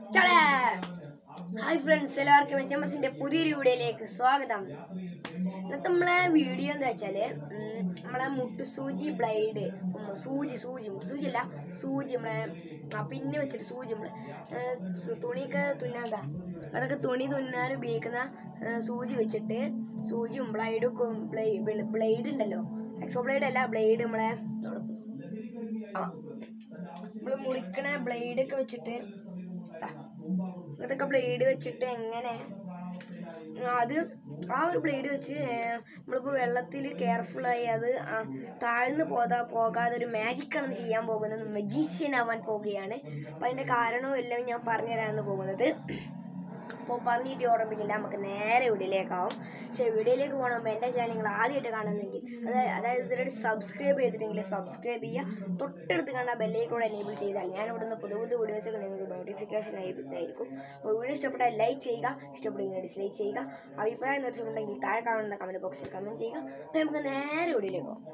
ചടേ hi friends എല്ലാവർക്കും H M എസിന്റെ പുതിയൊരു വീഡിയോയിലേക്ക് സ്വാഗതം ഇന്നത്തെ നമ്മളെ വീഡിയോ എന്താ വെച്ചാല് ഉം, നമ്മളെ മുട്ടുസൂചി ബ്ലൈഡ് സൂചി സൂചി മുട്ടുസൂചി അല്ല സൂചി നമ്മളെ ആ പിന്ന് വെച്ചിട്ട് സൂചി നമ്മള് ഏ, സു- തുണിയൊക്കെ തുന്നാതാ അതൊക്കെ തുണി തുന്നാൻ ഉപയോഗിക്കുന്ന ഏ, സൂചി വെച്ചിട്ട് സൂചിയും ബ്ലൈഡും ബ്ലേഡ് ഉണ്ടല്ലോ എക്സോ ബ്ലേഡ് അല്ല ബ്ലേഡ് നമ്മളെ ആ നമ്മള് മുറിക്കണ ബ്ലേഡ് ഒക്കെ വെച്ചിട്ട് ദാ, ഇതൊക്കെ ബ്ലേഡ് വെച്ചിട്ട് എങ്ങനെ ആ, അത് ആ ഒരു ബ്ലേഡ് വെച്ച് ഏർ, നമ്മളിപ്പോ വെള്ളത്തിൽ കെയർഫുൾ ആയി അത് ആ, താഴ്ന്നു പോകാ പോകാതെ ഒരു മാജിക് ആണ് ചെയ്യാൻ പോകുന്നത് മജീഷ്യൻ ആവാൻ പോവുകയാണ് അപ്പൊ അതിന്റെ കാരണവും എല്ലാം ഞാൻ പറഞ്ഞു തരാമെന്ന് പോകുന്നത് അപ്പോൾ പറഞ്ഞിട്ട് ഓർമ്മിക്കില്ല നമുക്ക് നേരെ വീഡിയോയിലേക്കാവും പക്ഷേ വീഡിയോയിലേക്ക് പോകണമെങ്കിൽ എൻ്റെ ചാനൽ നിങ്ങൾ ആദ്യമായിട്ട് കാണുന്നെങ്കിൽ അതായത് അതായത് ഇതിലൂടെ സബ്സ്ക്രൈബ് ചെയ്തിട്ടെങ്കിൽ സബ്സ്ക്രൈബ് ചെയ്യുക തൊട്ടടുത്ത് കണ്ട ബെല്ലേക്ക് കൂടെ എനേബിൾ ചെയ്താൽ ഞാൻ ഇവിടുന്ന് പുതിയ പുതിയ വീഡിയോസൊക്കെ നിങ്ങൾക്ക് നോട്ടിഫിക്കേഷൻ ആയിരിക്കും അപ്പോൾ വീഡിയോ ഇഷ്ടപ്പെട്ടാൽ ലൈക്ക് ചെയ്യുക ഇഷ്ടപ്പെടുമെങ്കിൽ ഡിസ്ലൈക്ക് ചെയ്യുക അഭിപ്രായം നിർദ്ദേശമുണ്ടെങ്കിൽ താഴെ കാണുന്ന കമൻറ്റ് ബോക്സിൽ കമൻറ്റ് ചെയ്യുക അപ്പോൾ നമുക്ക് നേരെ വീഡിയോയിലേക്ക് പോകാം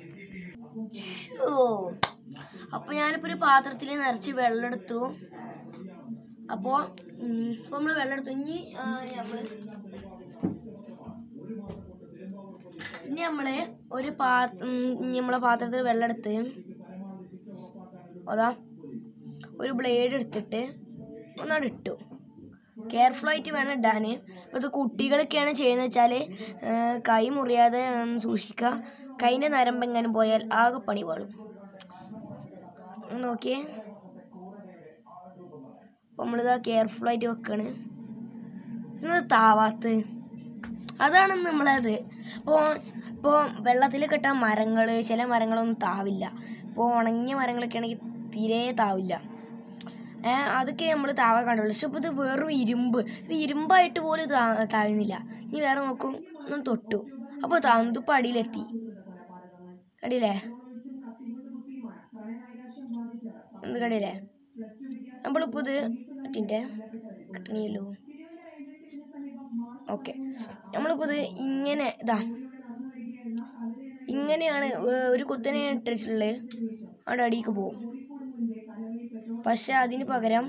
അപ്പോൾ ഞാനിപ്പോൾ ഒരു പാത്രത്തിൽ നിറച്ച് വെള്ളം എടുത്തു അപ്പോൾ ഇപ്പോൾ നമ്മൾ വെള്ളം എടുത്തു ഇനി നമ്മൾ ഇനി നമ്മൾ ഒരു പാത്രം ഇനി നമ്മളെ പാത്രത്തിൽ വെള്ളം എടുത്ത് അതാ ഒരു ബ്ലേഡ് എടുത്തിട്ട് ഒന്നാട് ഇട്ടു കെയർഫുൾ ആയിട്ട് വേണം ഇടാൻ ഇപ്പോൾ ഇത് കുട്ടികളൊക്കെയാണ് ചെയ്യുന്നത് വെച്ചാൽ കൈ മുറിയാതെ ഒന്ന് സൂക്ഷിക്കുക കൈൻ്റെ നരമ്പെങ്ങാനും പോയാൽ ആകെ പണി പാളും നോക്കിയേ അപ്പോൾ നമ്മളിതാ കെയർഫുൾ ആയിട്ട് വെക്കാണ് ഇന്നത് താവാത്ത് അതാണ് നമ്മളത് ഇപ്പോൾ ഇപ്പോൾ വെള്ളത്തിൽ കെട്ടാൻ മരങ്ങൾ ചില മരങ്ങളൊന്നും താവില്ല ഇപ്പോൾ ഉണങ്ങിയ മരങ്ങളൊക്കെ ആണെങ്കിൽ തീരെ താവില്ല ഏ അതൊക്കെ നമ്മൾ താവാൻ കണ്ടുള്ളൂ പക്ഷെ ഇപ്പോൾ ഇത് വെറും ഇരുമ്പ് ഇത് ഇരുമ്പായിട്ട് പോലും ഇത് താ- താഴുന്നില്ല നീ വേറെ നോക്കും ഒന്ന് തൊട്ടു അപ്പോൾ തന്തുപ്പ് അടിയിലെത്തി കണ്ടില്ലേ എന്ത് കണ്ടില്ലേ നമ്മളിപ്പോൾ ഇത് മറ്റിൻ്റെ കിട്ടണിയല്ലോ ഓക്കെ നമ്മളിപ്പോൾ ഇത് ഇങ്ങനെ ഇതാ ഇങ്ങനെയാണ് ഏർ ഒരു കുത്തനെ ഇട്ടിട്ടുള്ളത് അവിടെ അടിയിലേക്ക് പോകും പക്ഷെ അതിന് പകരം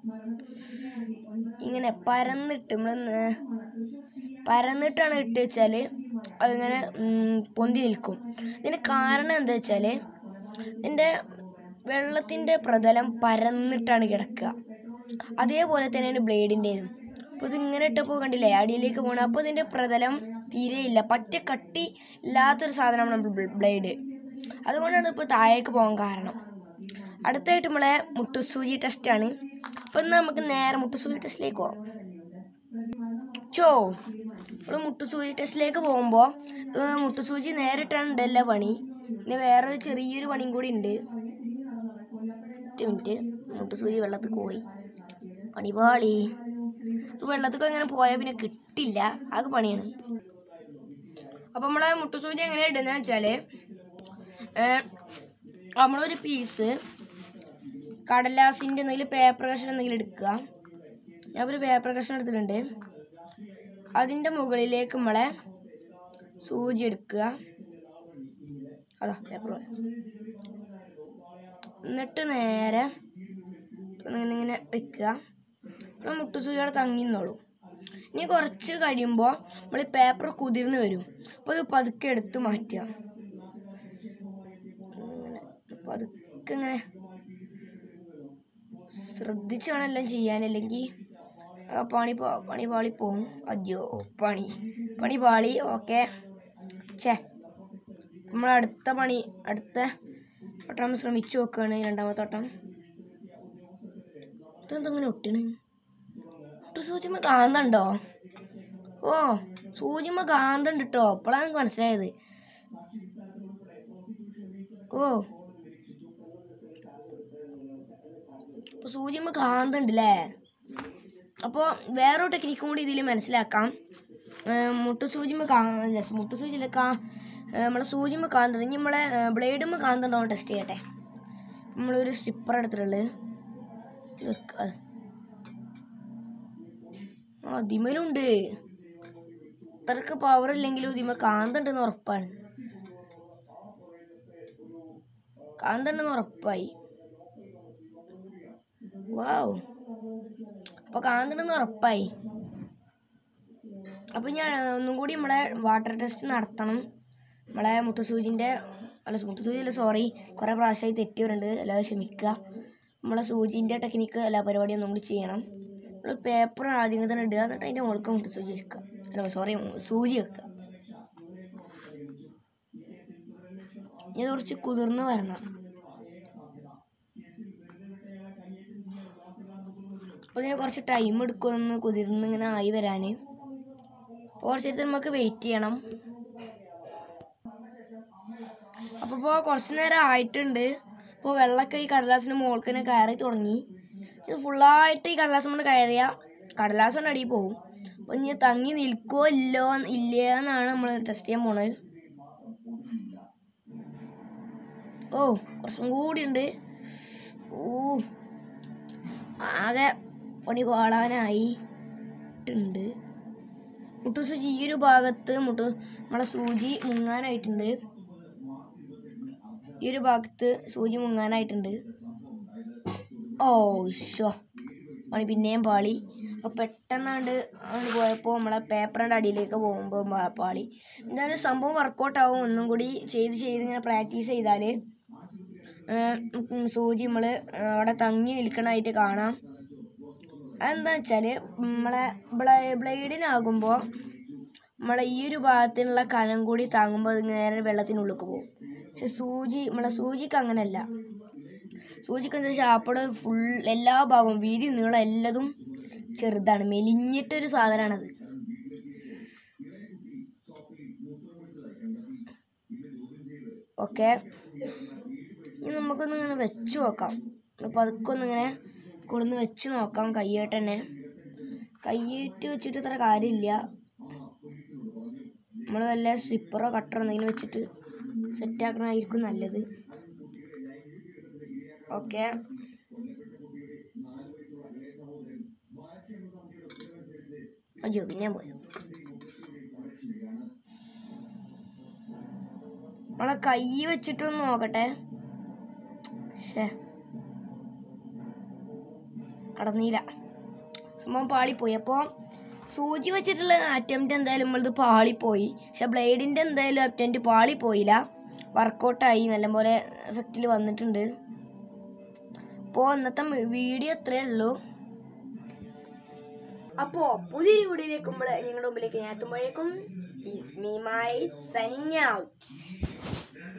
ഇങ്ങനെ പരന്നിട്ട് നമ്മൾ പരന്നിട്ടാണ് ഇട്ട് വെച്ചാൽ അതിങ്ങനെ ഉം, പൊന്തി നിൽക്കും ഇതിന് കാരണം എന്താ വെച്ചാൽ ഇതിൻ്റെ വെള്ളത്തിൻ്റെ പ്രതലം പരന്നിട്ടാണ് കിടക്കുക അതേപോലെ തന്നെയാണ് ബ്ലേഡിൻ്റെയും അപ്പോൾ ഇതിങ്ങനെ ഇട്ടപ്പോൾ കണ്ടില്ലേ അടിയിലേക്ക് പോകണം അപ്പോൾ ഇതിൻ്റെ പ്രതലം തീരെയില്ല പറ്റ കട്ടി ഇല്ലാത്തൊരു സാധനമാണ് നമ്മൾ ബ്ലേഡ് അതുകൊണ്ടാണ് ഇപ്പോൾ താഴേക്ക് പോകാൻ കാരണം അടുത്തായിട്ട് നമ്മളെ മുട്ടുസൂചി ടെസ്റ്റാണ് അപ്പോൾ ഇന്ന് നമുക്ക് നേരെ മുട്ടുസൂചി ടെസ്റ്റിലേക്ക് പോകാം ചോ നമ്മൾ മുട്ടുസൂചി ടെസ്റ്റിലേക്ക് പോകുമ്പോൾ മുട്ടുസൂചി നേരിട്ടാണ് ഉണ്ടല്ല പണി പിന്നെ വേറൊരു ചെറിയൊരു പണിയും കൂടി ഉണ്ട് ഒറ്റ മിനിറ്റ് മുട്ടുസൂചി വെള്ളത്തിൽ പോയി പണിപാളി ഇത് വെള്ളത്തിൽ അങ്ങനെ പോയാൽ പിന്നെ കിട്ടില്ല ആകെ പണിയാണ് അപ്പം നമ്മളെ മുട്ടുസൂചി എങ്ങനെ ഇടുന്നത് വെച്ചാൽ നമ്മളൊരു പീസ് കടലാസിൻ്റെ എന്തെങ്കിലും പേപ്പർ കഷ്ണം എന്തെങ്കിലും എടുക്കുക ഞാൻ ഒരു പേപ്പർ കഷ്ണം എടുത്തിട്ടുണ്ട് അതിൻ്റെ മുകളിലേക്ക് നമ്മളെ സൂചി എടുക്കുക അതാ പേപ്പർ പോലെ എന്നിട്ട് നേരെ ഇങ്ങനെ ഇങ്ങനെ വെക്കുക നമ്മൾ മുട്ടുസൂചിയുടെ തങ്ങി നിന്നോളൂ ഇനി കുറച്ച് കഴിയുമ്പോൾ നമ്മൾ ഈ പേപ്പർ കുതിർന്ന് വരും അപ്പോൾ അത് പതുക്കെ എടുത്ത് മാറ്റുക ഇങ്ങനെ പതുക്കെ ഇങ്ങനെ ശ്രദ്ധിച്ച് വേണം എല്ലാം ചെയ്യാൻ അല്ലെങ്കിൽ ആ പണി പോ- പണി പാളി പോവും അയ്യോ പണി പണി പാളി ഓക്കെ ചേ നമ്മൾ അടുത്ത പണി അടുത്ത വട്ടം ശ്രമിച്ചു നോക്കുകയാണ് രണ്ടാമത്തെ വട്ടം ഇതെന്തെങ്ങനെ ഒട്ടിണ് ഒട്ട് സൂചിമ കാന്തണ്ടോ ഓ സൂചിമ കാന്തണ്ട് കേട്ടോ അപ്പോഴാണ് എനിക്ക് മനസ്സിലായത് ഓ അപ്പോൾ സൂചിമ കാന്തണ്ട് അല്ലേ അപ്പോൾ വേറൊരു ടെക്നിക്കും കൂടി ഇതിൽ മനസ്സിലാക്കാം മുട്ടു സൂചിമ കാന്നില്ല മുട്ടു സൂചിയില്ല കാ ഏ, നമ്മളെ സൂചിമ കാന്തണ്ട് ഇനി നമ്മളെ ബ്ലേഡുമ്മ കാന്തണ്ടോ ടെസ്റ്റ് ചെയ്യട്ടെ നമ്മളൊരു സ്ലിപ്പർ എടുത്തിട്ടുള്ളത് വെക്ക- ആ ദിമലുണ്ട് അത്രക്ക് പവർ ഇല്ലെങ്കിലും ഇതിമ കാന്തണ്ടെന്ന് ഉറപ്പാണ് കാന്തണ്ടെന്ന് ഉറപ്പായി വാവ് അപ്പോൾ കാണുന്നുണ്ടെന്ന് ഉറപ്പായി അപ്പോൾ ഞാൻ ഒന്നും കൂടി നമ്മളെ വാട്ടർ ടെസ്റ്റ് നടത്തണം നമ്മളെ മുട്ടുസൂചിൻ്റെ അല്ല മുട്ടുസൂചി സോറി കുറേ പ്രാവശ്യമായി തെറ്റിയവരുണ്ട് എല്ലാവരും ക്ഷമിക്കുക നമ്മളെ സൂചിൻ്റെ ടെക്നിക്ക് എല്ലാ പരിപാടിയും ഒന്നും കൂടി ചെയ്യണം നമ്മൾ പേപ്പർ ആദ്യം തന്നെ ഇടുക എന്നിട്ട് അതിൻ്റെ മുകൾക്ക് മുട്ടുസൂചി വെക്കുക അല്ല സോറി സൂചി വെക്കുക ഇത് കുറച്ച് കുതിർന്ന് വരണം അപ്പോൾ ഇതിന് കുറച്ച് ടൈം എടുക്കുമെന്ന് കുതിർന്ന് ഇങ്ങനെ ആയി വരാൻ അപ്പോൾ കുറച്ച് നേരത്തെ നമുക്ക് വെയിറ്റ് ചെയ്യണം അപ്പോൾ ഇപ്പോൾ കുറച്ച് നേരം ആയിട്ടുണ്ട് ഇപ്പോൾ വെള്ളമൊക്കെ ഈ കടലാസിൻ്റെ മുകൾക്ക് തന്നെ കയറി തുടങ്ങി ഇത് ഫുള്ളായിട്ട് ഈ കടലാസ് കൊണ്ട് കയറിയാൽ കടലാസ് കൊണ്ട് അടിയിൽ പോകും അപ്പോൾ ഇനി തങ്ങി നിൽക്കുമോ ഇല്ലോ ഇല്ല എന്നാണ് നമ്മൾ ടെസ്റ്റ് ചെയ്യാൻ പോണത് ഓ കുറച്ചും കൂടി ഉണ്ട് ഓ ആകെ പണി പാളാനായി ഉണ്ട് മുട്ടു സൂചി ഈ ഒരു ഭാഗത്ത് മുട്ടു നമ്മളെ സൂചി മുങ്ങാനായിട്ടുണ്ട് ഈ ഒരു ഭാഗത്ത് സൂചി മുങ്ങാനായിട്ടുണ്ട് ഓ ഷോ പണി പിന്നെയും പാളി അപ്പോൾ പെട്ടെന്നാണ്ട് അങ്ങോട്ട് പോയപ്പോൾ നമ്മളെ പേപ്പറിൻ്റെ അടിയിലേക്ക് പോകുമ്പോൾ മാ- പാളി എന്തായാലും സംഭവം വർക്കൗട്ട് ആവും ഒന്നും കൂടി ചെയ്ത് ചെയ്ത് ഇങ്ങനെ പ്രാക്ടീസ് ചെയ്താൽ സൂചി നമ്മൾ അവിടെ തങ്ങി നിൽക്കണമായിട്ട് കാണാം അതെന്താ വെച്ചാൽ നമ്മളെ ബ്ലേ ബ്ലേഡിനാകുമ്പോൾ നമ്മളെ ഈ ഒരു ഭാഗത്തിനുള്ള കനം കൂടി താങ്ങുമ്പോൾ അത് നേരെ വെള്ളത്തിനുള്ളിലേക്ക് പോകും പക്ഷെ സൂചി നമ്മളെ സൂചിക്ക് അങ്ങനെയല്ല സൂചിക്ക് എന്താ വെച്ചാൽ അപ്പോടെ ഫുൾ എല്ലാ ഭാഗവും വീതി നീളം എല്ലാതും ചെറുതാണ് മെലിഞ്ഞിട്ടൊരു സാധനമാണത് ഓക്കെ ഇനി നമുക്കൊന്ന് ഇങ്ങനെ വെച്ച് നോക്കാം അപ്പോൾ അതൊക്കെ ഒന്നിങ്ങനെ കൊടുന്ന് വെച്ച് നോക്കാം കൈയായിട്ട് തന്നെ കൈയിട്ട് വെച്ചിട്ട് ഇത്ര കാര്യമില്ല നമ്മൾ വല്ല സ്ട്രിപ്പറോ കട്ടറോ എന്തെങ്കിലും വെച്ചിട്ട് സെറ്റ് ആക്കണമായിരിക്കും നല്ലത് ഓക്കെ അയ്യോ പിന്നെ പോയോ നമ്മളെ കൈ വെച്ചിട്ടൊന്ന് നോക്കട്ടെ ശേ നടന്നില്ല സംഭവം പാളിപ്പോയി അപ്പോൾ സൂചി വെച്ചിട്ടുള്ള അറ്റംപ്റ്റ് എന്തായാലും നമ്മളത് പാളിപ്പോയി പക്ഷെ ബ്ലേഡിൻ്റെ എന്തായാലും അറ്റംപ്റ്റ് പാളിപ്പോയില്ല വർക്കൗട്ടായി നല്ലപോലെ എഫക്റ്റിൽ വന്നിട്ടുണ്ട് അപ്പോൾ ഇന്നത്തെ വീഡിയോ ഇത്രയേ ഉള്ളൂ അപ്പോൾ പുതിയൊരു വീഡിയോയിലേക്ക് നമ്മൾ നിങ്ങളുടെ മുമ്പിലേക്ക് ഞാൻ എത്തുമ്പോഴേക്കും is me my signing out